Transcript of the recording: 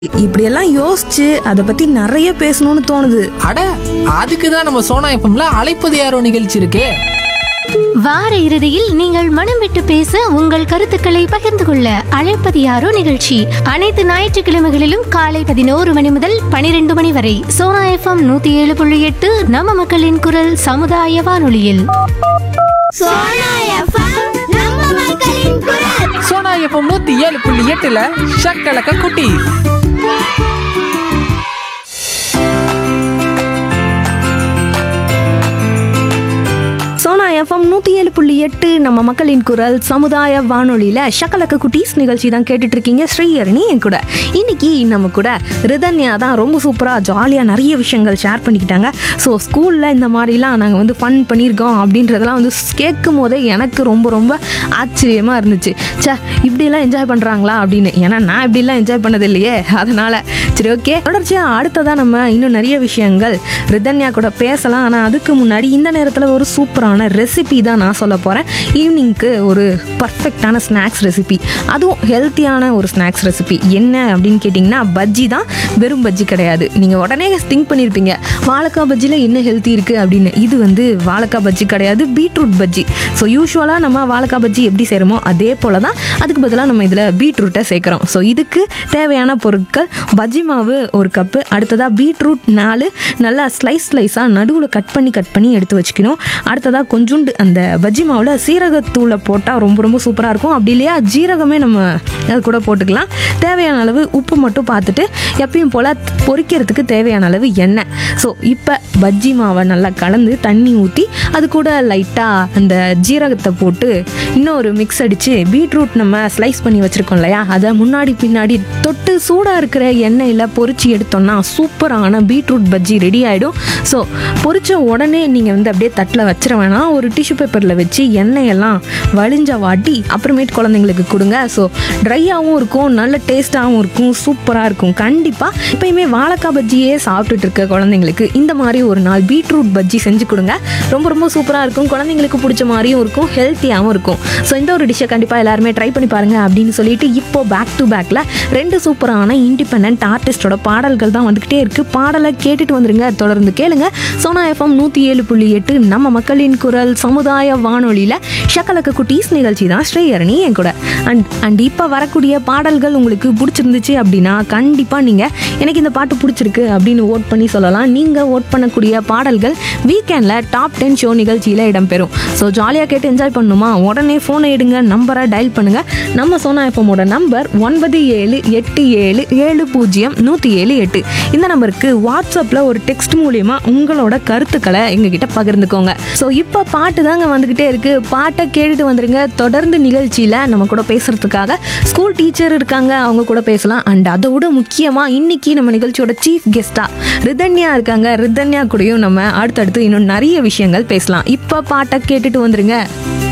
இப்படியெல்லாம் யோசிச்சு அதை பத்தி நிறைய பேசணும்னு தோணுது அட அதுக்கு தான் நம்ம சோனா எஃப்எம்ல அழைப்பது யாரோ நிகழ்ச்சி இருக்கே வார இறுதியில் நீங்கள் மனம் விட்டு பேச உங்கள் கருத்துக்களை பகிர்ந்து கொள்ள அழைப்பது யாரோ நிகழ்ச்சி அனைத்து ஞாயிற்றுக்கிழமைகளிலும் காலை பதினோரு மணி முதல் பனிரெண்டு மணி வரை சோனா எஃப்எம் நூத்தி ஏழு புள்ளி எட்டு நம்ம மக்களின் குரல் சமுதாய வானொலியில் சோனா எஃப்எம் நம்ம மக்களின் குரல் சோனா எஃப்எம் நூத்தி ஏழு புள்ளி எட்டுல ஷக்கலக்க குட்டி சோனா எஃப்எம் நூத்தி ஏழு புள்ளி எட்டு நம்ம மக்களின் குரல் சமுதாய வானொலியில ஷக்கலக்க குட்டீஸ் நிகழ்ச்சி தான் கேட்டுட்டு இருக்கீங்க ஸ்ரீஹரணி என் கூட இன்னைக்கு நம்ம கூட ரிதன்யா தான் ரொம்ப சூப்பரா ஜாலியா நிறைய விஷயங்கள் ஷேர் பண்ணிக்கிட்டாங்க ஸோ ஸ்கூல்ல இந்த மாதிரிலாம் நாங்கள் வந்து ஃபன் பண்ணியிருக்கோம் அப்படின்றதெல்லாம் வந்து கேட்கும் போதே எனக்கு ரொம்ப ரொம்ப ஆச்சரியமா இருந்துச்சு ச்சே இப்படிலாம் என்ஜாய் பண்றாங்களா அப்படின்னு ஏன்னா நான் இப்படிலாம் என்ஜாய் பண்ணது இல்லையே அதனால சரி ஓகே தொடர்ச்சியா அடுத்ததா நம்ம இன்னும் நிறைய விஷயங்கள் ரிதன்யா கூட பேசலாம் ஆனால் அதுக்கு முன்னாடி இந்த நேரத்தில் ஒரு சூப்பரான ரெசிபி தான் நான் சொல்ல போகிறேன் ஈவினிங்க்கு ஒரு பர்ஃபெக்டான ஸ்நாக்ஸ் ரெசிபி அதுவும் ஹெல்த்தியான ஒரு ஸ்நாக்ஸ் ரெசிபி என்ன அப்படின்னு கேட்டிங்கன்னா பஜ்ஜி தான் வெறும் பஜ்ஜி கிடையாது நீங்கள் உடனே திங்க் பண்ணியிருப்பீங்க வாழைக்காய் பஜ்ஜியில் என்ன ஹெல்த்தி இருக்குது அப்படின்னு இது வந்து வாழைக்காய் பஜ்ஜி கிடையாது பீட்ரூட் பஜ்ஜி ஸோ யூஸ்வலாக நம்ம வாழைக்காய் பஜ்ஜி எப்படி செய்கிறோமோ அதே போல் தான் அதுக்கு பதிலாக நம்ம இதில் பீட்ரூட்டை சேர்க்குறோம் ஸோ இதுக்கு தேவையான பொருட்கள் பஜ்ஜி மாவு ஒரு கப்பு அடுத்ததாக பீட்ரூட் நாலு நல்லா ஸ்லைஸ் ஸ்லைஸாக நடுவில் கட் பண்ணி கட் பண்ணி எடுத்து வச்சுக்கணும் அடுத்ததாக கொஞ்சோண்டு அந்த பஜ்ஜி மாவில் சீரகத்தூளை போட்டால் ரொம்ப ரொம்ப சூப்பராக இருக்கும் அப்படி இல்லையா ஜீரகமே நம்ம அது கூட போட்டுக்கலாம் தேவையான அளவு உப்பு மட்டும் பார்த்துட்டு எப்பயும் போல் பொரிக்கிறதுக்கு தேவையான அளவு எண்ணெய் ஸோ இப்போ பஜ்ஜி மாவை நல்லா கலந்து தண்ணி ஊற்றி அது கூட லைட்டாக அந்த ஜீரகத்தை போட்டு இன்னொரு மிக்ஸ் அடித்து பீட்ரூட் நம்ம ஸ்லைஸ் பண்ணி வச்சுருக்கோம் இல்லையா அதை முன்னாடி பின்னாடி தொட்டு சூடாக இருக்கிற எண்ணெயில் பொரிச்சு எடுத்தோம்னா சூப்பரான பீட்ரூட் பஜ்ஜி ரெடி ஆகிடும் ஸோ பொரிச்ச உடனே நீங்கள் வந்து அப்படியே தட்டில் வச்சிட வேணாம் ஒரு டிஷ்யூ பேப்பரில் வச்சு எண்ணெயெல்லாம் வழிஞ்ச வாட்டி அப்புறமேட்டு குழந்தைங்களுக்கு கொடுங்க ஸோ ட்ரையாகவும் இருக்கும் நல்ல டேஸ்ட்டாகவும் இருக்கும் சூப்பராக இருக்கும் கண்டிப்பாக எப்பயுமே வாழைக்காய் பஜ்ஜியே சாப்பிட்டுட்டு இருக்க குழந்தைங்களுக்கு இந்த மாதிரி ஒரு நாள் பீட்ரூட் பஜ்ஜி செஞ்சு கொடுங்க ரொம்ப ரொம்ப சூப்பராக இருக்கும் குழந்தைங்களுக்கு பிடிச்ச மாதிரியும் இருக்கும் ஹெல்த்தியாகவும் இருக்கும் ஸோ இந்த ஒரு டிஷ்ஷை கண்டிப்பாக எல்லாருமே ட்ரை பண்ணி பாருங்க அப்படின்னு சொல்லிட்டு இப்போ பேக் டு பேக்கில் ரெண்டு சூப்பரான இண்டிபெண்ட் ஆர்டிஸ்டோட பாடல்கள் தான் வந்துக்கிட்டே இருக்கு பாடலை கேட்டுட்டு வந்துருங்க தொடர்ந்து கேளுங்க சோனா எஃப்எம் நூற்றி ஏழு புள்ளி எட்டு நம்ம மக்களின் குரல் சமுதாய வானொலியில் ஷக்கலக்க குட்டீஸ் நிகழ்ச்சி தான் ஸ்ரீஹரணி என் கூட அண்ட் அண்ட் இப்போ வரக்கூடிய பாடல்கள் உங்களுக்கு பிடிச்சிருந்துச்சு அப்படின்னா கண்டிப்பாக நீங்கள் எனக்கு இந்த பாட்டு பிடிச்சிருக்கு அப்படின்னு ஓட் பண்ணி சொல்லலாம் நீங்கள் ஓட் பண்ணக்கூடிய பாடல்கள் வீக்கெண்டில் டாப் டென் ஷோ நிகழ்ச்சியில் இடம்பெறும் ஸோ ஜாலியாக கேட்டு என்ஜாய் பண்ணணுமா உடனே ஃபோனை எடுங்க நம்பரை டயல் பண்ணுங்கள் நம்ம சோனா எஃப்எம்மோட நம்பர் ஒன்பது ஏழு எட்டு ஏழு ஏழு பூஜ்ஜியம் நூற்றி ஏழு எட்டு இந்த நம்பருக்கு வாட்ஸ்அப்பில் ஒரு டெக்ஸ்ட் மூலியமா உங்களோட கருத்துக்களை எங்ககிட்ட பகிர்ந்துக்கோங்க ஸோ இப்போ பாட்டு தாங்க வந்துக்கிட்டே இருக்கு பாட்டை கேட்டுட்டு வந்துருங்க தொடர்ந்து நிகழ்ச்சியில் நம்ம கூட பேசுறதுக்காக ஸ்கூல் டீச்சர் இருக்காங்க அவங்க கூட பேசலாம் அண்ட் அதை விட முக்கியமாக இன்னைக்கு நம்ம நிகழ்ச்சியோட சீஃப் கெஸ்டா ரிதன்யா இருக்காங்க ரிதன்யா கூடயும் நம்ம அடுத்தடுத்து இன்னும் நிறைய விஷயங்கள் பேசலாம் இப்போ பாட்டை கேட்டுட்டு வந்துருங்க